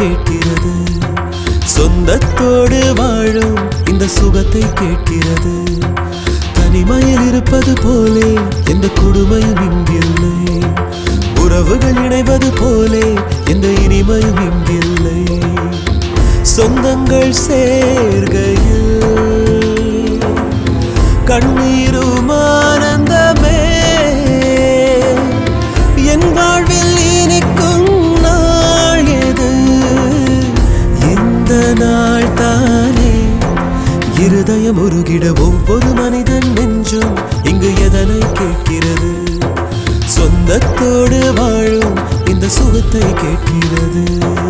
கேட்கிறது சொந்தத்தோடு வாழும் இந்த சுகத்தை கேட்கிறது தனிமையில் இருப்பது போலே எந்த கொடுமையும் இங்கில்லை உறவுகள் இணைவது போலே எந்த இனிமையும் இங்கில்லை சொந்தங்கள் சேர்கையில் கண்ணீரும் ஆனந்தமே என் வாழ்வில் இனிக்கும் நாள் எது இந்த நாள் தானே இருதயம் உருகிட ஒவ்வொரு மனிதன் நெஞ்சும் இங்கு எதனை கேட்கிறது சொந்தத்தோடு வாழும் இந்த சுகத்தை கேட்கிறது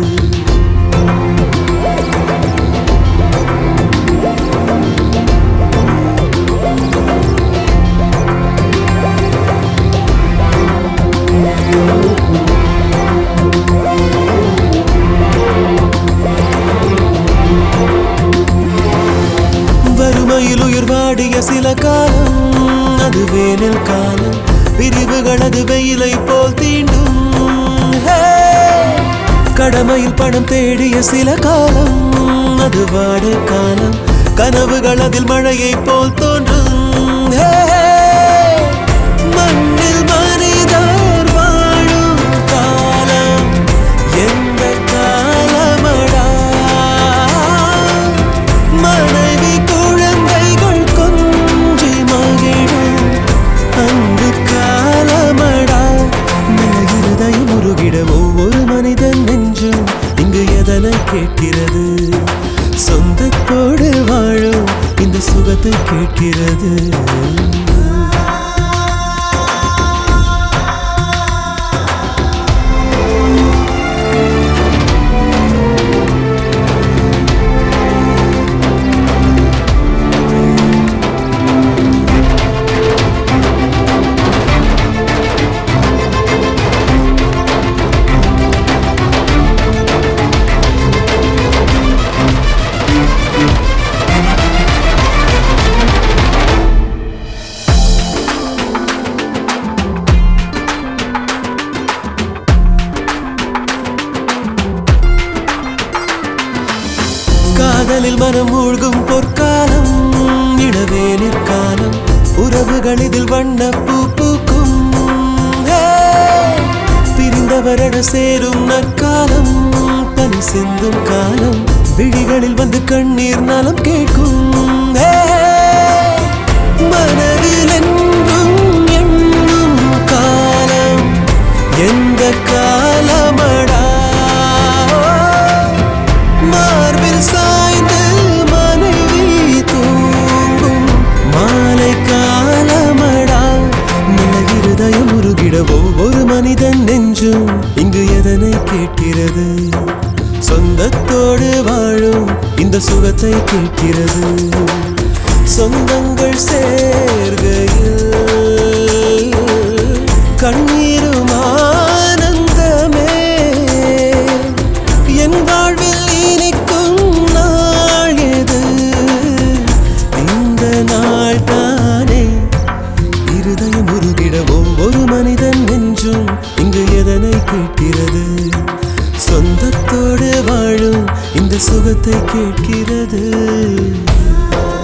வறுமையில் உயிர் வாடிய சில காலம் அது வேனில் காலம் பிரிவுகள் அது வெயிலை போல் தீண்டும் ஹே! கடமையில் பணம் தேடிய சில காலம் அது வாட காலம் கனவுகள் அதில் மழையை போல் தோன்றும் ஹே! மண்ணில் மனிதர் வாழும் காலம் எந்த காலமடா மனைவி குழந்தைகள் கொஞ்சி மகிழும் அன்பு காலமடா நல்ல இருதயம் உருகிட ஒவ்வொரு மனிதன் நெஞ்சும் இங்கு எதனை கேட்கிறது சொந்தத்தோடு வாழும் இந்த சுகத்தை கேட்கிறது காதலில் மனம் மூழ்கும் பொற்காலம் இளவேனிற் காலம் உறவுகள் இதில் வண்ண பூ பூக்கும் ஹே! பிரிந்தவரட சேரும் நற்காலம் தனி சிந்தும் காலம் விழிகளில் வந்து கண்ணீர் நலம் கேட்கும் ஹே! மனதில் என்றும் எண்ணும் காலம் எந்த காலமடா மார்பில் சாய்ந்து மனைவி தூங்கும் மாலை காலமடா நல்ல இருதயம் உருகிட ஒவ்வொரு மனிதன் நெஞ்சும் இங்கு எதனை கேட்கிறது சொந்தத்தோடு வாழும் இந்த சுகத்தை கேட்கிறது சொந்தங்கள் சேர்கையில் கண்ணீரும் ஆனந்தமே என் வாழ்வில் இனிக்கும் நாள் எது இந்த நாள் தானே இருதயம் உருகிட ஒவ்வொரு மனிதன் நெஞ்சும் இங்கு எதனை கேட்கிறது சொந்தத்தோடு வாழும் இந்த சுகத்தை கேட்கிறது